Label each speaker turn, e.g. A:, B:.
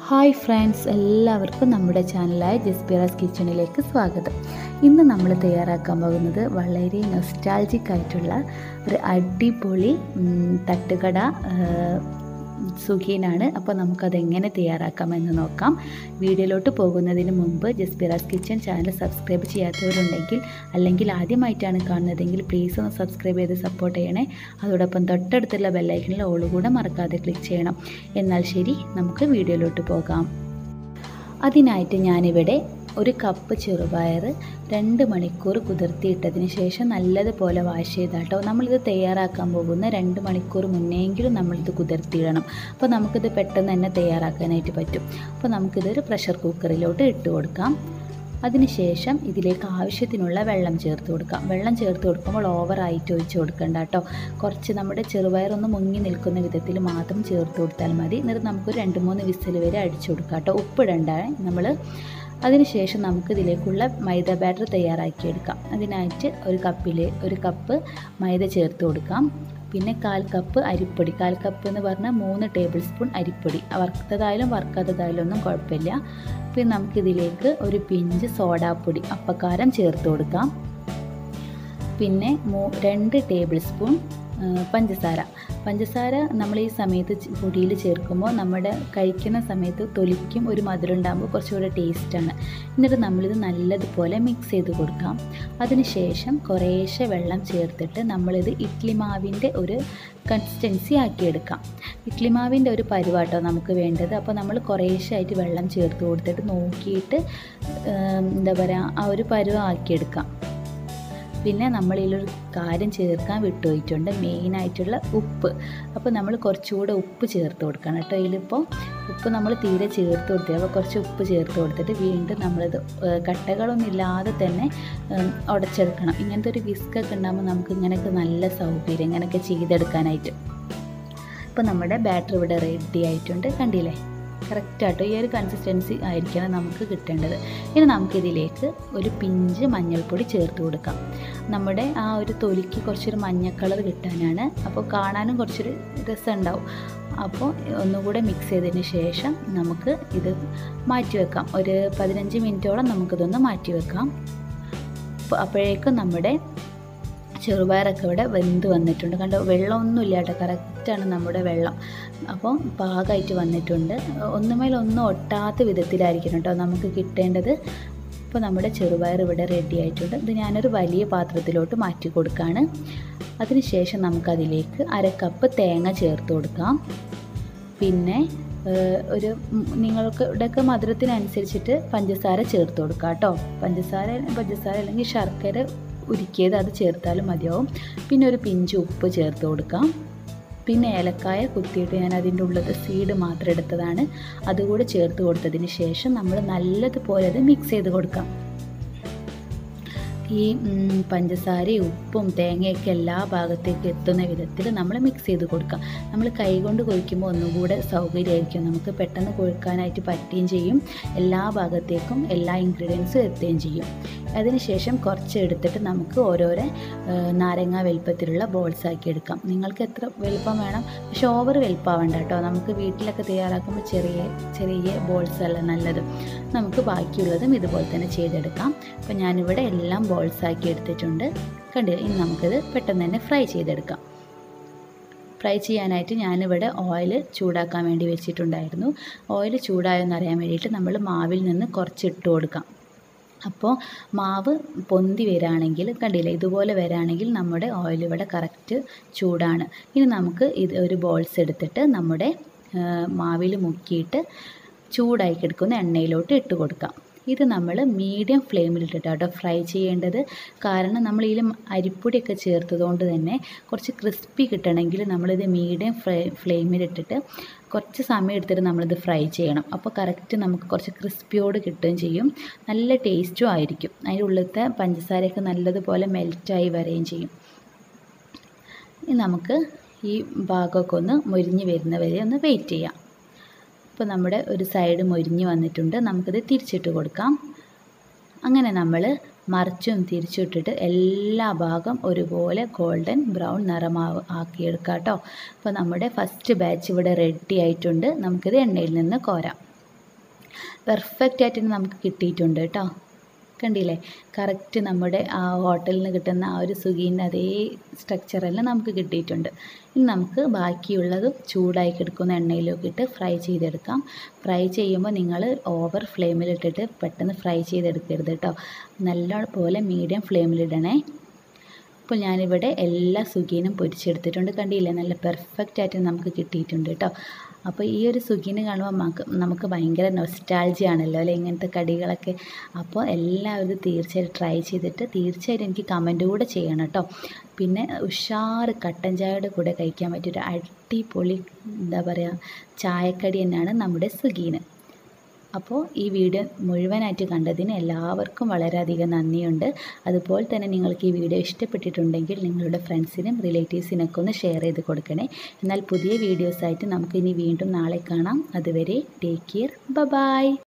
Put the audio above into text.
A: hi friends എല്ലാവർക്കും നമ്മുടെ ചാനലായ ജസ്ബിറാസ് കിച്ചണിലേക്ക് സ്വാഗതം ഇന്ന് നമ്മൾ തയ്യാറാക്കാൻ പോകുന്നത് വളരെ നൊസ്റ്റാൾജിക് ആയിട്ടുള്ള ഒരു അടിപൊളി ഉം, തട്ടുകട സുഖീനാണ് അപ്പോൾ നമുക്കതെങ്ങനെ തയ്യാറാക്കാമെന്ന് നോക്കാം വീഡിയോയിലോട്ട് പോകുന്നതിന് മുമ്പ് ജസ്ബിറാസ് കിച്ചൺ ചാനൽ സബ്സ്ക്രൈബ് ചെയ്യാത്തവരുണ്ടെങ്കിൽ അല്ലെങ്കിൽ ആദ്യമായിട്ടാണ് കാണുന്നതെങ്കിൽ പ്ലീസ് ഒന്ന് സബ്സ്ക്രൈബ് ചെയ്ത് സപ്പോർട്ട് ചെയ്യണേ അതോടൊപ്പം തൊട്ടടുത്തുള്ള ബെല്ലൈക്കനിൽ ഓൾ കൂടെ മറക്കാതെ ക്ലിക്ക് ചെയ്യണം എന്നാൽ ശരി നമുക്ക് വീഡിയോയിലോട്ട് പോകാം അതിനായിട്ട് ഞാനിവിടെ ഒരു കപ്പ് ചെറുപയർ രണ്ട് മണിക്കൂർ കുതിർത്തിയിട്ടതിന് ശേഷം നല്ലതുപോലെ വാഷ് ചെയ്താട്ടോ നമ്മളിത് തയ്യാറാക്കാൻ പോകുന്ന രണ്ട് മണിക്കൂർ മുന്നെയെങ്കിലും നമ്മളിത് കുതിർത്തിയിടണം അപ്പോൾ നമുക്കിത് പെട്ടെന്ന് തന്നെ തയ്യാറാക്കാനായിട്ട് പറ്റും അപ്പോൾ നമുക്കിതൊരു പ്രഷർ കുക്കറിലോട്ട് ഇട്ട് കൊടുക്കാം അതിനുശേഷം ഇതിലേക്ക് ആവശ്യത്തിനുള്ള വെള്ളം ചേർത്ത് കൊടുക്കാം വെള്ളം ചേർത്ത് കൊടുക്കുമ്പോൾ ഓവറായിട്ട് ഒഴിച്ച് കൊടുക്കണ്ട കേട്ടോ കുറച്ച് നമ്മുടെ ചെറുപയറൊന്ന് മുങ്ങി നിൽക്കുന്ന വിധത്തിൽ മാത്രം ചേർത്ത് കൊടുത്താൽ മതി എന്നിട്ട് നമുക്കൊരു രണ്ട് മൂന്ന് വിസിൽ വരെ അടിച്ചു കൊടുക്കാം കേട്ടോ ഉപ്പിടണ്ട നമ്മൾ അതിനുശേഷം നമുക്ക് ഇതിലേക്കുള്ള മൈദ ബാറ്റർ തയ്യാറാക്കിയെടുക്കാം അതിനായിട്ട് ഒരു കപ്പിൽ ഒരു കപ്പ് മൈദ ചേർത്ത് കൊടുക്കാം പിന്നെ കാൽ കപ്പ് അരിപ്പൊടി കാൽ കപ്പ് എന്ന് പറഞ്ഞാൽ മൂന്ന് ടേബിൾ സ്പൂൺ അരിപ്പൊടി വറുത്തതായാലും വറുക്കാത്തതായാലും ഒന്നും കുഴപ്പമില്ല പിന്നെ നമുക്കിതിലേക്ക് ഒരു പിഞ്ച് സോഡാപ്പൊടി അപ്പക്കാരം ചേർത്ത് കൊടുക്കാം പിന്നെ മൂ രണ്ട് ടേബിൾ സ്പൂൺ ആ, പഞ്ചസാര പഞ്ചസാര നമ്മൾ ഈ സമയത്ത് ച് പൊടിയിൽ ചേർക്കുമ്പോൾ നമ്മുടെ കഴിക്കുന്ന സമയത്ത് തൊലിക്കും ഒരു മധുരം ഉണ്ടാകുമ്പോൾ കുറച്ചുകൂടെ ടേസ്റ്റാണ് എന്നിട്ട് നമ്മളിത് നല്ലതുപോലെ മിക്സ് ചെയ്ത് കൊടുക്കാം അതിനുശേഷം കുറേശ്ശെ വെള്ളം ചേർത്തിട്ട് നമ്മളിത് ഇഡ്ലി മാവിൻ്റെ ഒരു കൺസിസ്റ്റൻസി ആക്കിയെടുക്കാം ഇഡ്ലി മാവിൻ്റെ ഒരു പരിവാട്ടോ നമുക്ക് വേണ്ടത് അപ്പോൾ നമ്മൾ കുറേശ്ശായിട്ട് വെള്ളം ചേർത്ത് കൊടുത്തിട്ട് നോക്കിയിട്ട് ഏം, എന്താ പറയുക ആ ഒരു പരുവം ആക്കിയെടുക്കാം പിന്നെ നമ്മൾ ഇതിലൊരു കാര്യം ചേർക്കാൻ വിട്ടുപോയിട്ടുണ്ട് മെയിനായിട്ടുള്ള ഉപ്പ് അപ്പോൾ നമ്മൾ കുറച്ചുകൂടെ ഉപ്പ് ചേർത്ത് കൊടുക്കണം കേട്ടോ ഇതിലിപ്പോൾ ഉപ്പ് നമ്മൾ തീരെ ചേർത്ത് കൊടുത്തത് അപ്പോൾ കുറച്ച് ഉപ്പ് ചേർത്ത് കൊടുത്തിട്ട് വീണ്ടും നമ്മളിത് ഏഹ്, കട്ടകളൊന്നും ഇല്ലാതെ തന്നെ ഉം, ഉടച്ചെടുക്കണം ഇങ്ങനത്തെ ഒരു വിസ്കൊക്കെ ഉണ്ടാകുമ്പോൾ നമുക്ക് ഇങ്ങനെയൊക്കെ നല്ല സൗകര്യം ഇങ്ങനെയൊക്കെ ചെയ്തെടുക്കാനായിട്ട് ഇപ്പോൾ നമ്മുടെ ബാറ്റർ ഇവിടെ റെഡി ആയിട്ടുണ്ട് കണ്ടില്ലേ കറക്റ്റാട്ടോ ഈ ഒരു കൺസിസ്റ്റൻസി ആയിരിക്കണം നമുക്ക് കിട്ടേണ്ടത് ഇനി നമുക്കിതിലേക്ക് ഒരു പിഞ്ച് മഞ്ഞൾപ്പൊടി ചേർത്ത് കൊടുക്കാം നമ്മുടെ ആ ഒരു തൊലിക്ക് കുറച്ചൊരു മഞ്ഞ കളർ കിട്ടാനാണ് അപ്പോൾ കാണാനും കുറച്ചൊരു രസമുണ്ടാവും അപ്പോൾ ഒന്നുകൂടെ മിക്സ് ചെയ്തതിന് ശേഷം നമുക്ക് ഇത് മാറ്റി വെക്കാം ഒരു പതിനഞ്ച് മിനിറ്റോളം നമുക്കിതൊന്ന് മാറ്റി വെക്കാം അപ്പോൾ അപ്പോഴേക്കും നമ്മുടെ ചെറുപയറൊക്കെ ഇവിടെ വെന്ത് വന്നിട്ടുണ്ട് കണ്ടോ വെള്ളമൊന്നുമില്ല കേട്ടോ കറക്റ്റാണ് നമ്മുടെ വെള്ളം അപ്പോൾ പാകമായിട്ട് വന്നിട്ടുണ്ട് ഒന്നുമേൽ ഒന്നും ഒട്ടാത്ത വിധത്തിലായിരിക്കണം കേട്ടോ നമുക്ക് കിട്ടേണ്ടത് അപ്പോൾ നമ്മുടെ ചെറുപയർ ഇവിടെ റെഡി ആയിട്ടുണ്ട് ഇത് ഞാനൊരു വലിയ പാത്രത്തിലോട്ട് മാറ്റി കൊടുക്കുകയാണ് അതിനുശേഷം നമുക്കതിലേക്ക് അര കപ്പ് തേങ്ങ ചേർത്ത് കൊടുക്കാം പിന്നെ ഏഹ്, ഒരു ഉം, നിങ്ങൾക്ക് ഇവിടെയൊക്കെ മധുരത്തിനനുസരിച്ചിട്ട് പഞ്ചസാര ചേർത്ത് കൊടുക്കുക കേട്ടോ പഞ്ചസാര പഞ്ചസാര അല്ലെങ്കിൽ ശർക്കര ഉരുക്കിയത് അത് ചേർത്താലും മതിയാവും പിന്നെ ഒരു പിഞ്ച് ഉപ്പ് ചേർത്ത് കൊടുക്കാം പിന്നെ ഏലക്കായ കുത്തിയിട്ട് ഞാൻ അതിൻ്റെ ഉള്ളത് സീഡ് മാത്രം എടുത്തതാണ് അതുകൂടെ ചേർത്ത് കൊടുത്തതിന് ശേഷം നമ്മൾ നല്ലതുപോലെ അത് മിക്സ് ചെയ്ത് കൊടുക്കാം ഈ ഉം, പഞ്ചസാരയും ഉപ്പും തേങ്ങയൊക്കെ എല്ലാ ഭാഗത്തേക്ക് എത്തുന്ന വിധത്തിൽ നമ്മൾ മിക്സ് ചെയ്ത് കൊടുക്കാം നമ്മൾ കൈകൊണ്ട് കൊഴിക്കുമ്പോൾ ഒന്നുകൂടെ സൗകര്യമായിരിക്കും നമുക്ക് പെട്ടെന്ന് കൊഴുക്കാനായിട്ട് പറ്റുകയും ചെയ്യും എല്ലാ ഭാഗത്തേക്കും എല്ലാ ഇൻഗ്രീഡിയൻസും എത്തുകയും ചെയ്യും അതിനുശേഷം കുറച്ച് എടുത്തിട്ട് നമുക്ക് ഓരോരോ ഏഹ്, നാരങ്ങ വലുപ്പത്തിലുള്ള ബോൾസ് ആക്കി എടുക്കാം നിങ്ങൾക്ക് എത്ര വലുപ്പം വേണം പക്ഷെ ഓവർ വലുപ്പമാവണ്ട കേട്ടോ നമുക്ക് വീട്ടിലൊക്കെ തയ്യാറാക്കുമ്പോൾ ചെറിയ ചെറിയ ബോൾസ് അല്ല നല്ലത് നമുക്ക് ബാക്കിയുള്ളതും ഇതുപോലെ തന്നെ ചെയ്തെടുക്കാം അപ്പോൾ ഞാനിവിടെ എല്ലാം ബോൾസ് ആക്കി എടുത്തിട്ടുണ്ട് കണ്ടില്ല ഇനി നമുക്കിത് പെട്ടെന്ന് തന്നെ ഫ്രൈ ചെയ്തെടുക്കാം ഫ്രൈ ചെയ്യാനായിട്ട് ഞാനിവിടെ ഓയിൽ ചൂടാക്കാൻ വേണ്ടി വെച്ചിട്ടുണ്ടായിരുന്നു ഓയിൽ ചൂടായെന്ന് അറിയാൻ വേണ്ടിയിട്ട് നമ്മൾ മാവിൽ നിന്ന് കുറച്ച് ഇട്ട് കൊടുക്കാം അപ്പോൾ മാവ് പൊന്തി വരാണെങ്കിൽ കണ്ടില്ലേ ഇതുപോലെ വരാണെങ്കിൽ നമ്മുടെ ഓയിൽ ഇവിടെ കറക്റ്റ് ചൂടാണ് ഇനി നമുക്ക് ഇത് ഒരു ബോൾസ് എടുത്തിട്ട് നമ്മുടെ മാവിൽ മുക്കിയിട്ട് ചൂടായി കിടക്കുന്ന എണ്ണയിലോട്ട് ഇട്ട് കൊടുക്കാം ഇത് നമ്മൾ മീഡിയം ഫ്ലെയിമിലിട്ടിട്ട് കേട്ടോ ഫ്രൈ ചെയ്യേണ്ടത് കാരണം നമ്മൾ ഇതിൽ അരിപ്പൊടിയൊക്കെ ചേർത്തതുകൊണ്ട് തന്നെ കുറച്ച് ക്രിസ്പി കിട്ടണമെങ്കിൽ നമ്മളിത് മീഡിയം ഫ്ലേ ഫ്ലെയിമിലിട്ടിട്ട് കുറച്ച് സമയം എടുത്തിട്ട് നമ്മളിത് ഫ്രൈ ചെയ്യണം അപ്പോൾ കറക്റ്റ് നമുക്ക് കുറച്ച് ക്രിസ്പിയോട് കിട്ടുകയും ചെയ്യും നല്ല ടേസ്റ്റും ആയിരിക്കും അതിൻ്റെ ഉള്ളിലത്തെ പഞ്ചസാരയൊക്കെ നല്ലതുപോലെ മെൽറ്റായി വരികയും ചെയ്യും ഇനി നമുക്ക് ഈ ഭാഗമൊക്കെ ഒന്ന് മൊരിഞ്ഞ് വരുന്നവരെ ഒന്ന് വെയിറ്റ് ചെയ്യാം ഇപ്പോൾ നമ്മുടെ ഒരു സൈഡ് മൊരിഞ്ഞ് വന്നിട്ടുണ്ട് നമുക്കിത് തിരിച്ചിട്ട് കൊടുക്കാം അങ്ങനെ നമ്മൾ മറിച്ചും തിരിച്ചിട്ടിട്ട് എല്ലാ ഭാഗം ഒരുപോലെ ഗോൾഡൻ ബ്രൗൺ നിറമാവ് ആക്കിയെടുക്കാം കേട്ടോ അപ്പോൾ നമ്മുടെ ഫസ്റ്റ് ബാച്ച് ഇവിടെ റെഡി ആയിട്ടുണ്ട് നമുക്കിത് എണ്ണയിൽ നിന്ന് കോരാം പെർഫെക്റ്റ് ആയിട്ട് നമുക്ക് കിട്ടിയിട്ടുണ്ട് കേട്ടോ കണ്ടില്ലേ കറക്റ്റ് നമ്മുടെ ആ ഹോട്ടലിൽ നിന്ന് കിട്ടുന്ന ആ ഒരു സുഗീൻ്റെ അതേ സ്ട്രക്ചറെല്ലാം നമുക്ക് കിട്ടിയിട്ടുണ്ട് ഇനി നമുക്ക് ബാക്കിയുള്ളത് ചൂടായി കിടക്കുന്ന എണ്ണയിലൊക്കെ ഇട്ട് ഫ്രൈ ചെയ്തെടുക്കാം ഫ്രൈ ചെയ്യുമ്പോൾ നിങ്ങൾ ഓവർ ഫ്ലെയിമിലിട്ടിട്ട് പെട്ടെന്ന് ഫ്രൈ ചെയ്തെടുക്കരുത് കേട്ടോ നല്ല പോലെ മീഡിയം ഫ്ലെയിമിലിടണേ ഇപ്പോൾ ഞാനിവിടെ എല്ലാ സുഗീനും പൊരിച്ചെടുത്തിട്ടുണ്ട് കണ്ടില്ലേ നല്ല പെർഫെക്റ്റ് ആയിട്ട് നമുക്ക് കിട്ടിയിട്ടുണ്ട് കേട്ടോ അപ്പോൾ ഈ ഒരു സുഗീന് കാണുമ്പോൾ നമുക്ക് നമുക്ക് ഭയങ്കര നൊസ്റ്റാൾജി ആണല്ലോ അല്ലേ ഇങ്ങനത്തെ കടികളൊക്കെ അപ്പോൾ എല്ലാവരും തീർച്ചയായിട്ടും ട്രൈ ചെയ്തിട്ട് തീർച്ചയായിട്ടും എനിക്ക് കമൻറ്റ് കൂടെ ചെയ്യണം കേട്ടോ പിന്നെ ഉഷാറ് കട്ടൻ ചായയുടെ കൂടെ കഴിക്കാൻ പറ്റിയൊരു അടിപൊളി എന്താ പറയുക ചായക്കടി തന്നെയാണ് നമ്മുടെ സുഗീന് അപ്പോൾ ഈ വീഡിയോ മുഴുവനായിട്ട് കണ്ടതിന് എല്ലാവർക്കും വളരെയധികം നന്ദിയുണ്ട് അതുപോലെ തന്നെ നിങ്ങൾക്ക് ഈ വീഡിയോ ഇഷ്ടപ്പെട്ടിട്ടുണ്ടെങ്കിൽ നിങ്ങളുടെ ഫ്രണ്ട്സിനും റിലേറ്റീവ്സിനൊക്കെ ഒന്ന് ഷെയർ ചെയ്ത് കൊടുക്കണേ എന്നാൽ പുതിയ വീഡിയോസായിട്ട് നമുക്ക് ഇനി വീണ്ടും നാളെ കാണാം അതുവരെ ടേക്ക് കെയർ ബ ബായ്